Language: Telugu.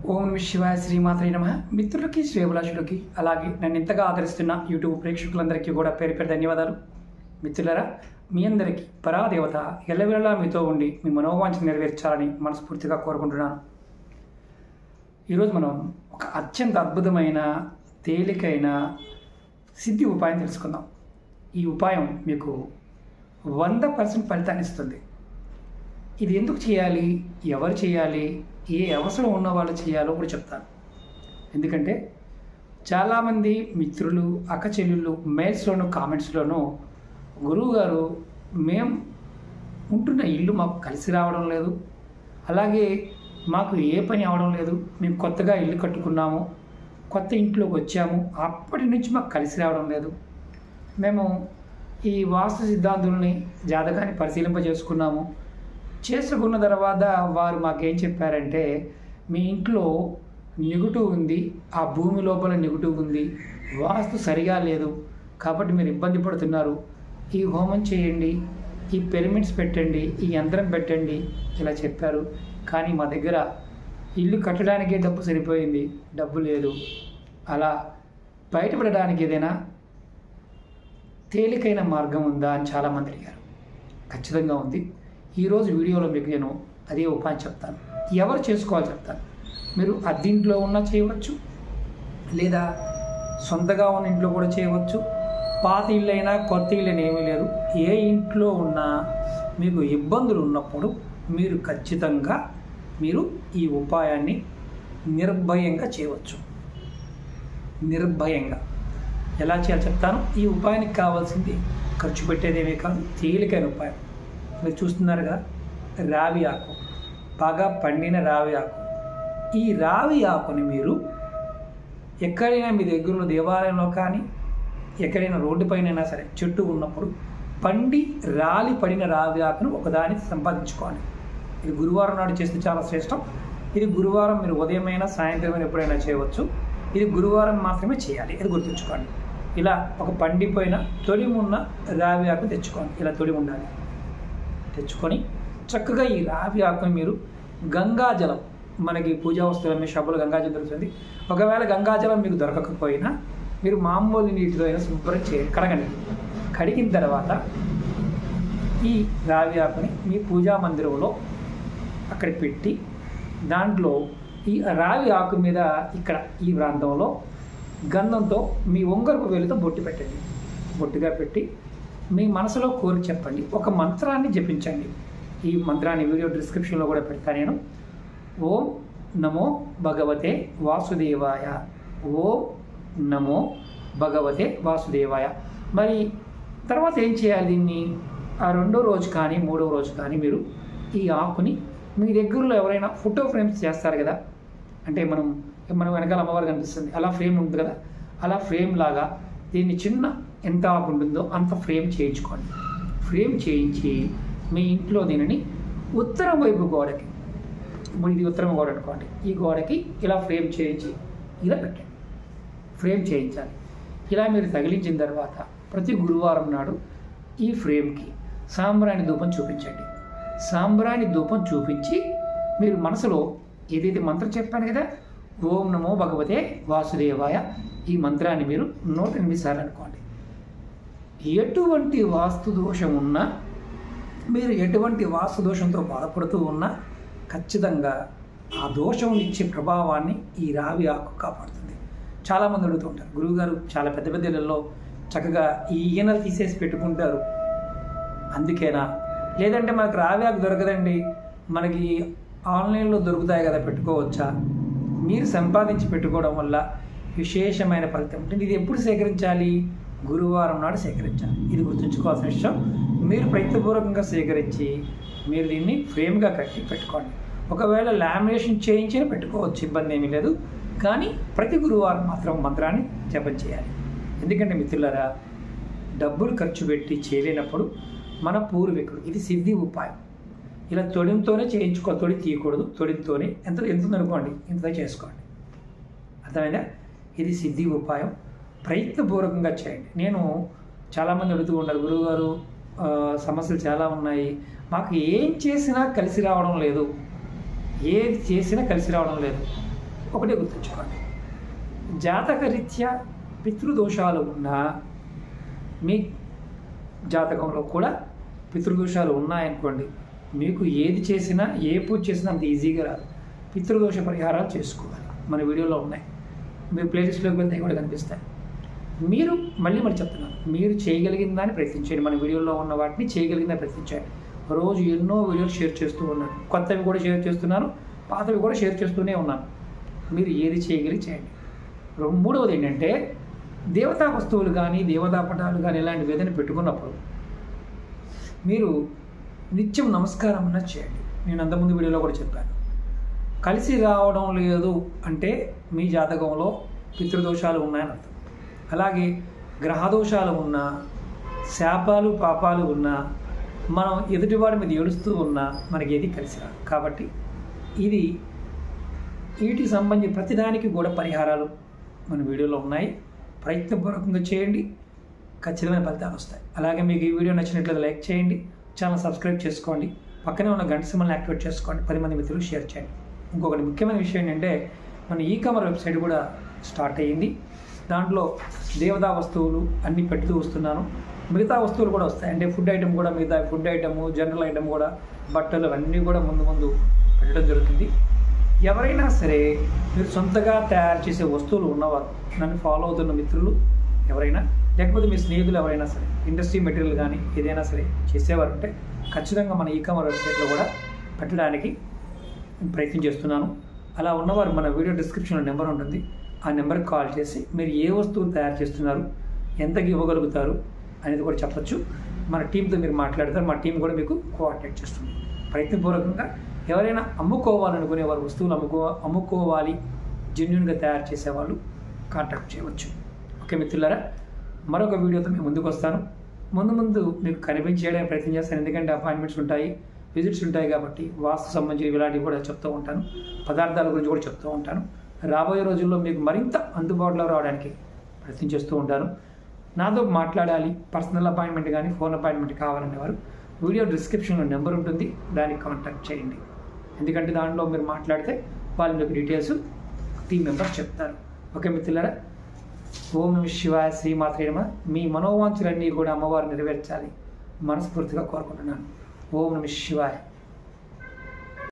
ఓం నమ శివాయ శ్రీమాత్రే నమ మిత్రులకి శ్రేభిలాషులకి అలాగే నన్ను ఇంతగా ఆదరిస్తున్న యూట్యూబ్ ప్రేక్షకులందరికీ కూడా పేరు పేరు ధన్యవాదాలు మిత్రులరా మీ అందరికీ పరాదేవత ఎల్లవేళలా మీతో ఉండి మీ మనోవాంఛ నెరవేర్చాలని మనస్ఫూర్తిగా కోరుకుంటున్నాను ఈరోజు మనం ఒక అత్యంత అద్భుతమైన తేలికైన సిద్ధి ఉపాయం తెలుసుకుందాం ఈ ఉపాయం మీకు వంద పర్సెంట్ ఫలితాన్ని ఇస్తుంది ఇది ఎందుకు చేయాలి ఎవరు చేయాలి ఏ అవసరం ఉన్న వాళ్ళు చేయాలో కూడా చెప్తాను ఎందుకంటే చాలామంది మిత్రులు అక్క చెల్లెళ్ళు మెయిల్స్లోను కామెంట్స్లోనూ గురువు గారు మేము ఉంటున్న ఇల్లు మాకు కలిసి రావడం లేదు అలాగే మాకు ఏ పని అవడం లేదు మేము కొత్తగా ఇల్లు కట్టుకున్నాము కొత్త ఇంట్లోకి వచ్చాము అప్పటి నుంచి మాకు కలిసి రావడం లేదు మేము ఈ వాస్తు సిద్ధాంతుల్ని జాతకాన్ని పరిశీలింపజేసుకున్నాము చేసుకున్న తర్వాత వారు మాకేం చెప్పారంటే మీ ఇంట్లో నెగిటివ్ ఉంది ఆ భూమి లోపల నెగిటివ్ ఉంది వాస్తు సరిగా లేదు కాబట్టి మీరు ఇబ్బంది పడుతున్నారు ఈ హోమం చేయండి ఈ పిరమిడ్స్ పెట్టండి ఈ యంత్రం పెట్టండి ఇలా చెప్పారు కానీ మా దగ్గర ఇల్లు కట్టడానికే డబ్బు సరిపోయింది డబ్బు లేదు అలా బయటపడడానికి ఏదైనా తేలికైన మార్గం ఉందా అని చాలామంది అడిగారు ఖచ్చితంగా ఉంది ఈరోజు వీడియోలో మీకు నేను అదే ఉపాయం చెప్తాను ఎవరు చేసుకోవాలి చెప్తాను మీరు అద్దీంట్లో ఉన్నా చేయవచ్చు లేదా సొంతగా ఉన్న ఇంట్లో కూడా చేయవచ్చు పాత ఇల్లు అయినా కొత్త ఇల్లు అయినా ఏమీ లేదు ఏ ఇంట్లో ఉన్నా మీకు ఇబ్బందులు ఉన్నప్పుడు మీరు ఖచ్చితంగా మీరు ఈ ఉపాయాన్ని నిర్భయంగా చేయవచ్చు నిర్భయంగా ఎలా చేయాలో చెప్తాను ఈ ఉపాయానికి కావాల్సింది ఖర్చు పెట్టేదేమీ కాదు తేలికైన ఉపాయం మీరు చూస్తున్నారు కదా రావి ఆకు బాగా పండిన రావి ఆకు ఈ రావి ఆకుని మీరు ఎక్కడైనా మీ దగ్గర దేవాలయంలో కానీ ఎక్కడైనా రోడ్డు పైన సరే చెట్టు ఉన్నప్పుడు పండి రాలి పడిన రావి ఆకును ఒకదాని సంపాదించుకోవాలి ఇది గురువారం నాడు చేస్తే చాలా శ్రేష్టం ఇది గురువారం మీరు ఉదయమైనా సాయంత్రం ఎప్పుడైనా చేయవచ్చు ఇది గురువారం మాత్రమే చేయాలి ఇది గుర్తుంచుకోండి ఇలా ఒక పండిపోయిన తొలి ఉన్న రావి ఆకు తెచ్చుకోండి ఇలా తొలి ఉండాలి తెచ్చుకొని చక్కగా ఈ రావి ఆకుని మీరు గంగాజలం మనకి పూజా వస్తువులు మీ షాపులో గంగాజలం దొరుకుతుంది ఒకవేళ గంగాజలం మీకు దొరకకపోయినా మీరు మామూలు నీటిలో అయినా శుభ్రం చేయండి కడగండి కడిగిన తర్వాత ఈ రావి ఆకుని మీ పూజా మందిరంలో అక్కడ పెట్టి దాంట్లో ఈ రావి ఆకు మీద ఇక్కడ ఈ ప్రాంతంలో గంధంతో మీ ఉంగరపు వేలుతో బొట్టు పెట్టండి బొట్టుగా పెట్టి మీ మనసులో కోరి చెప్పండి ఒక మంత్రాన్ని జపించండి ఈ మంత్రాన్ని వీడియో డిస్క్రిప్షన్లో కూడా పెడతాను నేను ఓం నమో భగవతే వాసుదేవాయ ఓం నమో భగవతే వాసుదేవాయ మరి తర్వాత ఏం చేయాలి దీన్ని ఆ రెండో రోజు కానీ మూడో రోజు కానీ మీరు ఈ ఆకుని మీ దగ్గరలో ఎవరైనా ఫోటో ఫ్రేమ్స్ చేస్తారు కదా అంటే మనం మనం వెనకాల అమ్మవారు కనిపిస్తుంది అలా ఫ్రేమ్ ఉంటుంది కదా అలా ఫ్రేమ్ లాగా దీన్ని చిన్న ఎంత ఆకు ఉంటుందో అంత ఫ్రేమ్ చేయించుకోండి ఫ్రేమ్ చేయించి మీ ఇంట్లో దీనిని ఉత్తరం వైపు గోడకి ఇప్పుడు ఇది ఉత్తరం గోడ అనుకోండి ఈ గోడకి ఇలా ఫ్రేమ్ చేయించి ఇలా పెట్టండి ఫ్రేమ్ చేయించాలి ఇలా మీరు తగిలించిన తర్వాత ప్రతి గురువారం నాడు ఈ ఫ్రేమ్కి సాంబ్రాణి ధూపం చూపించండి సాంబ్రాణి ధూపం చూపించి మీరు మనసులో ఏదైతే మంత్రం చెప్పాను కదా ఓం నమో భగవతే వాసుదేవాయ ఈ మంత్రాన్ని మీరు నూట ఎనిమిది సార్లు అనుకోండి ఎటువంటి వాస్తు దోషం ఉన్నా మీరు ఎటువంటి వాస్తు దోషంతో బాధపడుతూ ఉన్నా ఖచ్చితంగా ఆ దోషం ఇచ్చే ప్రభావాన్ని ఈ రావి ఆకు కాపాడుతుంది చాలామంది అడుగుతూ ఉంటారు గురువుగారు చాలా పెద్ద పెద్ద ఇళ్ళల్లో చక్కగా ఈ ఈయనలు తీసేసి పెట్టుకుంటారు అందుకేనా లేదంటే మనకు రావి ఆకు దొరకదండి మనకి ఆన్లైన్లో దొరుకుతాయి కదా పెట్టుకోవచ్చా మీరు సంపాదించి పెట్టుకోవడం వల్ల విశేషమైన ఫలితం ఉంటుంది ఇది ఎప్పుడు సేకరించాలి గురువారం నాడు సేకరించాలి ఇది గుర్తుంచుకోవాల్సిన విషయం మీరు ప్రయత్నపూర్వకంగా సేకరించి మీరు దీన్ని ఫ్రేమ్గా కట్టి పెట్టుకోండి ఒకవేళ లామినేషన్ చేయించి పెట్టుకోవచ్చు ఇబ్బంది ఏమీ లేదు కానీ ప్రతి గురువారం మాత్రం మంత్రాన్ని జపం చేయాలి ఎందుకంటే మిత్రులరా డబ్బులు ఖర్చు పెట్టి చేయలేనప్పుడు మన పూర్వీకులు ఇది సిద్ధి ఉపాయం ఇలా తొడితో చేయించుకో తొడి తీయకూడదు తొడితోనే ఎంత ఎంత ఉందనుకోండి ఇంత చేసుకోండి అర్థమైందా ఇది సిద్ధి ఉపాయం ప్రయత్నపూర్వకంగా చేయండి నేను చాలామంది అడుగుతూ ఉన్నారు గురువుగారు ఆ, సమస్యలు చాలా ఉన్నాయి మాకు ఏం చేసినా కలిసి రావడం లేదు ఏది చేసినా కలిసి రావడం లేదు ఒకటే గుర్తుంచుకోండి జాతకరీత్యా పితృదోషాలు ఉన్నా మీ జాతకంలో కూడా పితృదోషాలు ఉన్నాయనుకోండి మీకు ఏది చేసినా ఏ పూజ చేసినా అంత ఈజీగా రాదు పితృదోష పరిహారాలు చేసుకోవాలి మన వీడియోలో ఉన్నాయి మీరు ప్లేలిస్ట్లోకి వెళ్తే కూడా కనిపిస్తాయి మీరు మళ్ళీ మళ్ళీ చెప్తున్నాను మీరు చేయగలిగిన దాన్ని ప్రయత్నించండి మన వీడియోలో ఉన్న వాటిని చేయగలిగిందని ప్రయత్నించండి రోజు ఎన్నో వీడియోలు షేర్ చేస్తూ ఉన్నాను కొత్తవి కూడా షేర్ చేస్తున్నాను పాతవి కూడా షేర్ చేస్తూనే ఉన్నాను మీరు ఏది చేయగలిగి చేయండి రో- మూడవది ఏంటంటే దేవతా వస్తువులు కానీ దేవతా పటాలు కానీ ఇలాంటివి ఏదైనా పెట్టుకున్నప్పుడు మీరు నిత్యం నమస్కారం అన్నది చేయండి నేను అంతకుముందు వీడియోలో కూడా చెప్పాను కలిసి రావడం లేదు అంటే మీ జాతకంలో పితృదోషాలు ఉన్నాయని అర్థం అలాగే గ్రహదోషాలు ఉన్నా శాపాలు పాపాలు ఉన్నా మనం ఎదుటివాడి మీద ఏడుస్తూ ఉన్నా మనకి ఏది కలిసి రాదు కాబట్టి ఇది వీటికి సంబంధించి ప్రతిదానికి కూడా పరిహారాలు మన వీడియోలో ఉన్నాయి ప్రయత్నపూర్వకంగా చేయండి ఖచ్చితమైన ఫలితాలు వస్తాయి అలాగే మీకు ఈ వీడియో నచ్చినట్లయితే లైక్ చేయండి ఛానల్ సబ్స్క్రైబ్ చేసుకోండి పక్కనే ఉన్న గంట సింబల్ని యాక్టివేట్ చేసుకోండి పది మంది మిత్రులు షేర్ చేయండి ఇంకొకటి ముఖ్యమైన విషయం ఏంటంటే మన ఈ కామర్ వెబ్సైట్ కూడా స్టార్ట్ అయ్యింది దాంట్లో దేవతా వస్తువులు అన్నీ పెడుతూ వస్తున్నాను మిగతా వస్తువులు కూడా వస్తాయి అంటే ఫుడ్ ఐటమ్ కూడా మిగతా ఫుడ్ ఐటమ్ జనరల్ ఐటమ్ కూడా బట్టలు అన్నీ కూడా ముందు ముందు పెట్టడం జరుగుతుంది ఎవరైనా సరే మీరు సొంతగా తయారు చేసే వస్తువులు ఉన్నవారు నన్ను ఫాలో అవుతున్న మిత్రులు ఎవరైనా లేకపోతే మీ స్నేహితులు ఎవరైనా సరే ఇండస్ట్రీ మెటీరియల్ కానీ ఏదైనా సరే చేసేవారు ఉంటే ఖచ్చితంగా మన ఈ కామర్ వెబ్సైట్లో కూడా పెట్టడానికి ప్రయత్నం చేస్తున్నాను అలా ఉన్నవారు మన వీడియో డిస్క్రిప్షన్లో నెంబర్ ఉంటుంది ఆ నెంబర్కి కాల్ చేసి మీరు ఏ వస్తువులు తయారు చేస్తున్నారు ఎంతకి ఇవ్వగలుగుతారు అనేది కూడా చెప్పొచ్చు మన టీంతో మీరు మాట్లాడతారు మా టీం కూడా మీకు కోఆర్డినేట్ చేస్తుంది ప్రయత్నపూర్వకంగా ఎవరైనా అమ్ముకోవాలనుకునే వారు వస్తువులు అమ్ముకో అమ్ముకోవాలి జెన్యున్గా తయారు చేసేవాళ్ళు కాంటాక్ట్ చేయవచ్చు ఓకే మిత్రులారా మరొక వీడియోతో మేము ముందుకు వస్తాను ముందు ముందు మీకు కనిపించేయడానికి ప్రయత్నం చేస్తాను ఎందుకంటే అపాయింట్మెంట్స్ ఉంటాయి విజిట్స్ ఉంటాయి కాబట్టి వాస్తు సంబంధించి ఇలాంటివి కూడా చెప్తూ ఉంటాను పదార్థాల గురించి కూడా చెప్తూ ఉంటాను రాబోయే రోజుల్లో మీకు మరింత అందుబాటులో రావడానికి ప్రయత్నం చేస్తూ ఉంటాను నాతో మాట్లాడాలి పర్సనల్ అపాయింట్మెంట్ కానీ ఫోన్ అపాయింట్మెంట్ కావాలనే వారు వీడియో డిస్క్రిప్షన్లో నెంబర్ ఉంటుంది దానికి కాంటాక్ట్ చేయండి ఎందుకంటే దాంట్లో మీరు మాట్లాడితే వాళ్ళు మీకు డీటెయిల్స్ టీం మెంబర్స్ చెప్తారు ఓకే మిత్రులారా ఓం నమ శివాయ శ్రీమాత్రే నమ మీ మనోవాంఛలన్నీ కూడా అమ్మవారు నెరవేర్చాలి మనస్ఫూర్తిగా కోరుకుంటున్నాను ఓం నమ శివాయ